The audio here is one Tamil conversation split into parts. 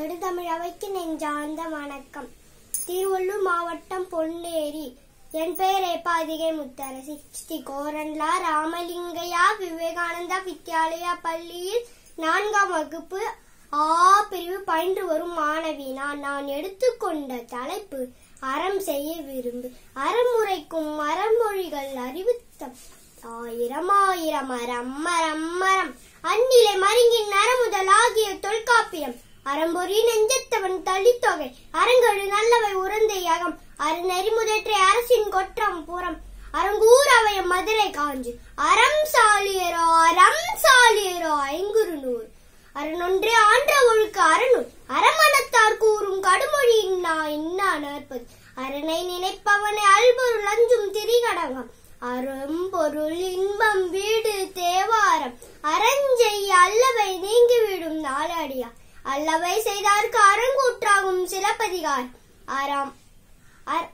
நெடுந்தமிழ் அவைக்கு நெஞ்சார்ந்த வணக்கம் திருவள்ளூர் மாவட்டம் பொன்னேரி என் பெயர் ஏபாதிகை முத்தரசி ஸ்ரீ கோரன்லா ராமலிங்கையா விவேகானந்தா வித்யாலயா பள்ளியில் நான்காம் வகுப்பு ஆ பிரிவு பயின்று வரும் மாணவி நான் நான் எடுத்துக்கொண்ட தலைப்பு அறம் செய்ய விரும்பு அறமுறைக்கும் மரமொழிகள் அறிவுத்தம் ஆயிரம் ஆயிரம் அறம் மரம் மரம் அந்நிலை மருங்கின் நரமுதலாகிய தொல்காப்பியம் அறம்பொறி நெஞ்சத்தவன் தளித்தொகை அரங்கழு நல்லவை உறந்தை அகம் அறநெறி முதற்றை அரசின் கொற்றம் புறம் அரங்கூர் அவைய மதுரை காஞ்சு அறம் சாலியரோ அறம் சாலியரோ ஐங்குறு நூறு அரணொன்றே ஆன்ற ஒழுக்க அறநூல் அரமணத்தார் கூறும் கடுமொழி இன்னா இன்னா நற்பது அரணை நினைப்பவனை அல்பொருள் அஞ்சும் திரிகடகம் அரும்பொருள் இன்பம் வீடு தேவாரம் அறஞ்செய் அல்லவை நீங்கிவிடும் நாளடியா அல்லவை செய்தார்க்கு அரங்கூற்றாகும் சிலப்பதிகார் அறம் அர்-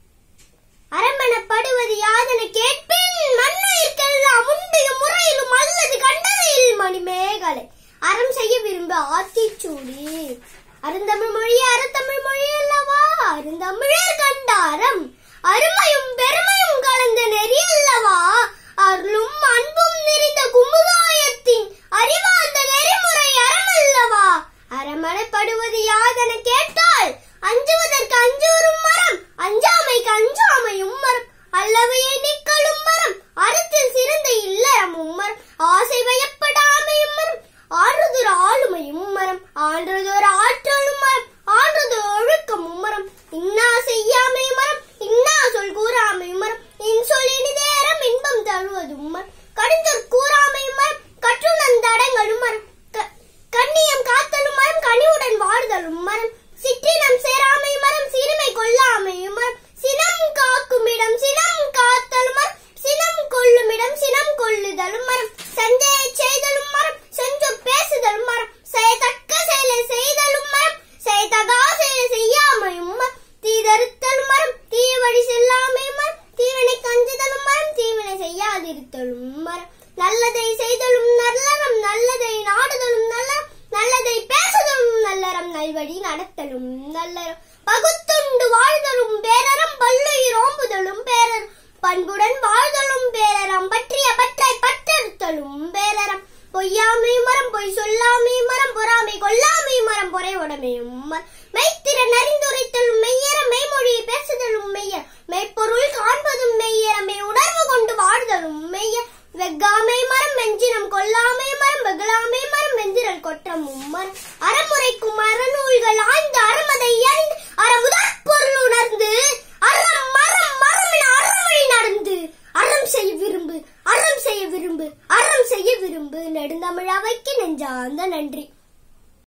அரம்பணப்படுவது யாதென கேட்பின் மண்ணிற்கெல்லாம் உண்டையும் முறையிலும் அல்லது கண்டதையில் மணிமேகலை அறம் செய்ய விரும்ப ஆத்திச்சூடி அருந்தமிழ் மொழி அறத்தமிழ் மொழி அல்லவா அருந்தமிழர் கண்ட அறம் அருமையும் பெருமையும் கலந்த நெறி அல்லவா அருளும் அன்பும் நிறைந்த குமுகாயத்தின் அறிவார்ந்த நெறிமுறை அறம் அல்லவா அறமணப்படுவது யாதென கேட்டால் அஞ்சுவதற்கு அஞ்சூரும் மரம் அஞ்சாமைக்கு அஞ்சாமையும் மரம் அல்லவையை நிக்கலும் மரம் அறத்தில் சிறந்த இல்லறமும் மரம் ஆசை வயப்படாமையும் மரம் ஆறுதொரு ஆளுமையும் மரம் ஆன்றதொரு ஆற்றலும் மரம் ஆன்றதொரு ஒழுக்கமும் மரம் இன்னா செய்யாமை மரம் இன்னா சொல் கூறாமை மரம் இன்சொல் இனிதேரம் இன்பம் தருவதும் மரம் கடிஞ்சொற் கூறாமை மரம் கற்றுணன் தடங்களும் மரம் க- கண்ணியம் காத்தலும் மரம் கனிவுடன் வாழ்தலும் மரம் சிற்றினம் சேராமை மரம் சிறுமை கொள்ளாமையும் மரம் சினம் காக்கும் இடம் சினம் காத்தலும் மரம் சினம் கொள்ளும் இடம் சினம் கொள்ளுதலும் மரம் சஞ்சய செய்தலும் மரம் செஞ்சொற் பேசுதலும் மரம் செய்யத்தக்க செயலை செய்தலும் மரம் செய்தகா செயலை செய்யாமையும் மரம் தீதறுத்தலும் மரம் தீவழி செல்லாமை மரம் தீவினை கஞ்சுதலும் மரம் தீவினை செய்யாதிருத்தலும் மரம் நல்லதை செய்தலும் நல்லறம் நல்லதை நாடுதலும் நல்லறம் நல்லதை பேசுதலும் நல்லறம் நல்வழி நடத்தலும் நல்லறம் பகுத்துண்டு வாழ்தலும் பேரறம் பல்லுயிர் ஓம்புதலும் பேரறம் பண்புடன் வாழ்தலும் பேரறம் பற்றிய பற்றை பற்றறுத்தலும் பேரறம் பொய்யாமை மரம் பொய் சொல்லாமை மரம் பொறாமை கொல்லாமை மரம் பொறை உடமையும் மரம் மெய்த்திறன் அறிந்துரைத்தலும் மெய்யற மெய்மொழியை பேசுதலும் மெய்யர் மெய்ப்பொருள் காண்பதும் மெய்யற மெய் உணர்வு கொண்டு வாழ்தலும் மெய்யர் வெக்காமை மரம் வெஞ்சினம் கொல்லாமை மரம் வெகுளாமை மரம் வெஞ்சிரல் கொற்றமும் மரம் அறமுறைக்கும் அறநூல்கள் ஆய்ந்து அறமதை அறிந்து அறமுதற் பொருள் உணர்ந்து அறம் மரம் மரம் என அறவழி நடந்து அறம் செய்ய விரும்பு அறம் செய்ய விரும்பு அறம் செய்ய விரும்பு நெடுந்தமிழ் அவைக்கு நெஞ்சார்ந்த நன்றி